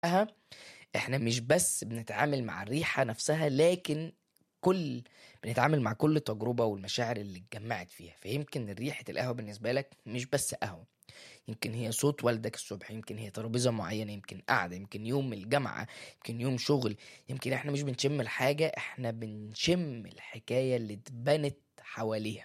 أها إحنا مش بس بنتعامل مع الريحة نفسها لكن كل بنتعامل مع كل تجربة والمشاعر اللي اتجمعت فيها فيمكن ريحة القهوة بالنسبة لك مش بس قهوة يمكن هي صوت والدك الصبح يمكن هي ترابيزة معينة يمكن قعدة يمكن يوم الجامعة يمكن يوم شغل يمكن احنا مش بنشم الحاجة احنا بنشم الحكاية اللي اتبنت حواليها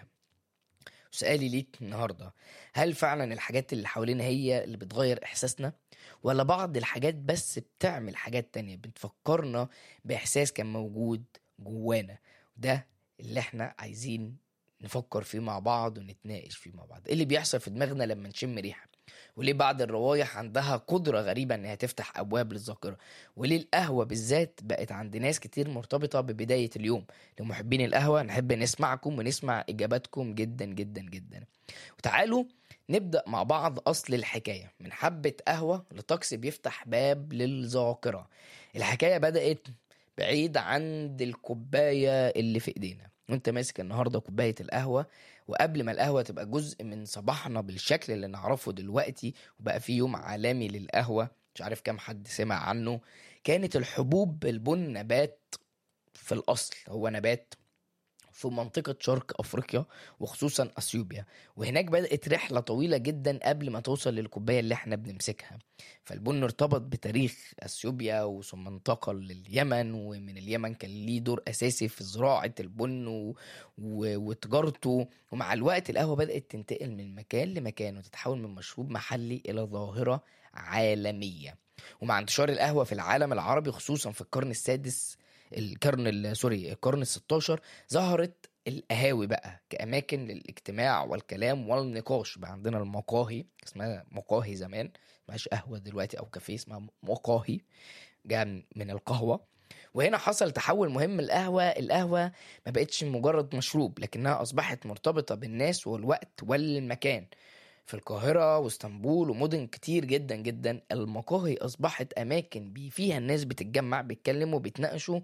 سؤالي ليك النهاردة هل فعلا الحاجات اللي حوالينا هي اللي بتغير إحساسنا ولا بعض الحاجات بس بتعمل حاجات تانية بتفكرنا بإحساس كان موجود جوانا ده اللي احنا عايزين نفكر فيه مع بعض ونتناقش فيه مع بعض ايه اللي بيحصل في دماغنا لما نشم ريحة وليه بعض الروايح عندها قدرة غريبة انها تفتح ابواب للذاكرة وليه القهوة بالذات بقت عند ناس كتير مرتبطة ببداية اليوم لمحبين القهوة نحب نسمعكم ونسمع اجاباتكم جدا جدا جدا وتعالوا نبدأ مع بعض أصل الحكاية من حبة قهوة لطقس بيفتح باب للذاكرة الحكاية بدأت بعيد عند الكوباية اللي في ايدينا وانت ماسك النهاردة كوباية القهوة وقبل ما القهوة تبقى جزء من صباحنا بالشكل اللي نعرفه دلوقتي وبقى في يوم عالمي للقهوة مش عارف كام حد سمع عنه كانت الحبوب البن نبات في الأصل هو نبات في منطقة شرق أفريقيا وخصوصا أثيوبيا وهناك بدأت رحلة طويلة جدا قبل ما توصل للكوباية اللي احنا بنمسكها فالبن ارتبط بتاريخ أثيوبيا ثم انتقل لليمن ومن اليمن كان ليه دور أساسي في زراعة البن و... و... وتجارته ومع الوقت القهوة بدأت تنتقل من مكان لمكان وتتحول من مشروب محلي إلى ظاهرة عالمية ومع انتشار القهوة في العالم العربي خصوصا في القرن السادس القرن ال- سوري القرن ال 16 ظهرت القهاوي بقى كأماكن للاجتماع والكلام والنقاش بقى عندنا المقاهي اسمها مقاهي زمان مش قهوة دلوقتي أو كافيه اسمها مقاهي جاء من القهوة وهنا حصل تحول مهم القهوة القهوة ما بقتش مجرد مشروب لكنها أصبحت مرتبطة بالناس والوقت والمكان في القاهرة واسطنبول ومدن كتير جدا جدا المقاهي أصبحت أماكن بي فيها الناس بتتجمع بيتكلموا بيتناقشوا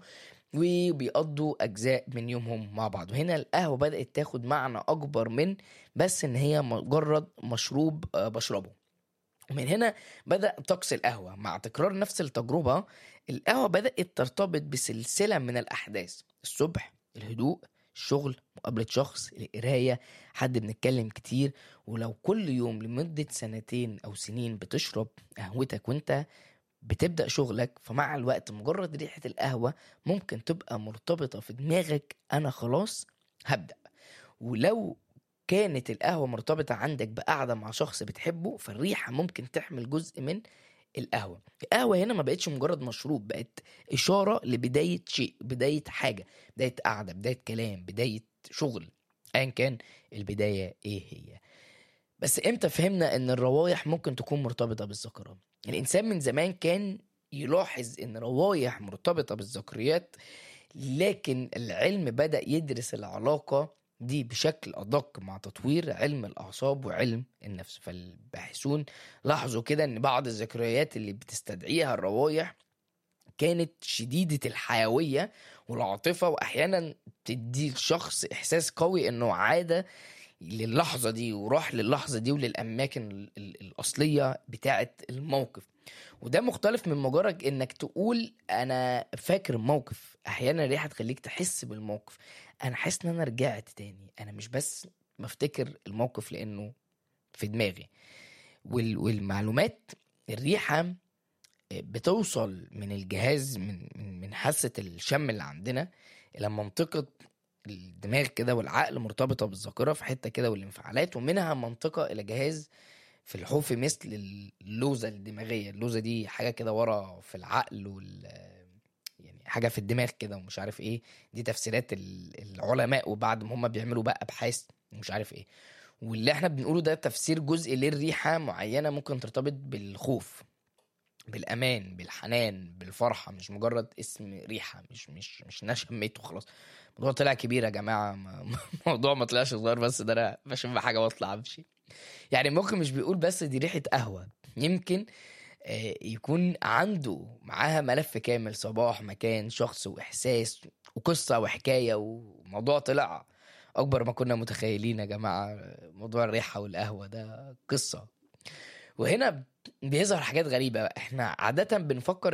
وبيقضوا أجزاء من يومهم مع بعض وهنا القهوة بدأت تاخد معنى أكبر من بس إن هي مجرد مشروب آه، بشربه ومن هنا بدأ طقس القهوة مع تكرار نفس التجربة القهوة بدأت ترتبط بسلسلة من الأحداث الصبح الهدوء الشغل مقابلة شخص القراية حد بنتكلم كتير ولو كل يوم لمدة سنتين أو سنين بتشرب قهوتك وانت بتبدأ شغلك فمع الوقت مجرد ريحة القهوة ممكن تبقى مرتبطة في دماغك أنا خلاص هبدأ ولو كانت القهوة مرتبطة عندك بقعدة مع شخص بتحبه فالريحة ممكن تحمل جزء من القهوة القهوة هنا ما بقتش مجرد مشروب بقت إشارة لبداية شيء بداية حاجة بداية قعدة بداية كلام بداية شغل أيا كان البداية إيه هي بس إمتى فهمنا إن الروايح ممكن تكون مرتبطة بالذكرى الإنسان من زمان كان يلاحظ إن روايح مرتبطة بالذكريات لكن العلم بدأ يدرس العلاقة دي بشكل أدق مع تطوير علم الأعصاب وعلم النفس فالباحثون لاحظوا كده إن بعض الذكريات اللي بتستدعيها الروايح كانت شديدة الحيوية والعاطفة وأحيانا تدي الشخص إحساس قوي إنه عاد للحظة دي وراح للحظة دي وللأماكن ال- ال- الأصلية بتاعة الموقف وده مختلف من مجرد إنك تقول أنا فاكر الموقف أحيانا الريحة تخليك تحس بالموقف أنا حاسس إن أنا رجعت تاني أنا مش بس بفتكر الموقف لأنه في دماغي وال- والمعلومات الريحة بتوصل من الجهاز من من من حاسة الشم اللي عندنا إلى منطقة الدماغ كده والعقل مرتبطة بالذاكرة في حتة كده والانفعالات ومنها منطقة إلى جهاز في الحوف مثل اللوزة الدماغية اللوزة دي حاجة كده ورا في العقل وال يعني حاجة في الدماغ كده ومش عارف ايه دي تفسيرات ال- العلماء وبعد ما هم بيعملوا بقى أبحاث ومش عارف ايه واللي احنا بنقوله ده تفسير جزء للريحة معينة ممكن ترتبط بالخوف بالامان بالحنان بالفرحه مش مجرد اسم ريحه مش مش مش انا شميته خلاص الموضوع طلع كبير يا جماعه ما- الموضوع ما طلعش صغير بس ده انا بشم حاجه واطلع امشي يعني ممكن مش بيقول بس دي ريحه قهوه يمكن آه، يكون عنده معاها ملف كامل صباح مكان شخص واحساس وقصه وحكايه وموضوع طلع اكبر ما كنا متخيلين يا جماعه موضوع الريحه والقهوه ده قصه وهنا بيظهر حاجات غريبة بقى. احنا عادة بنفكر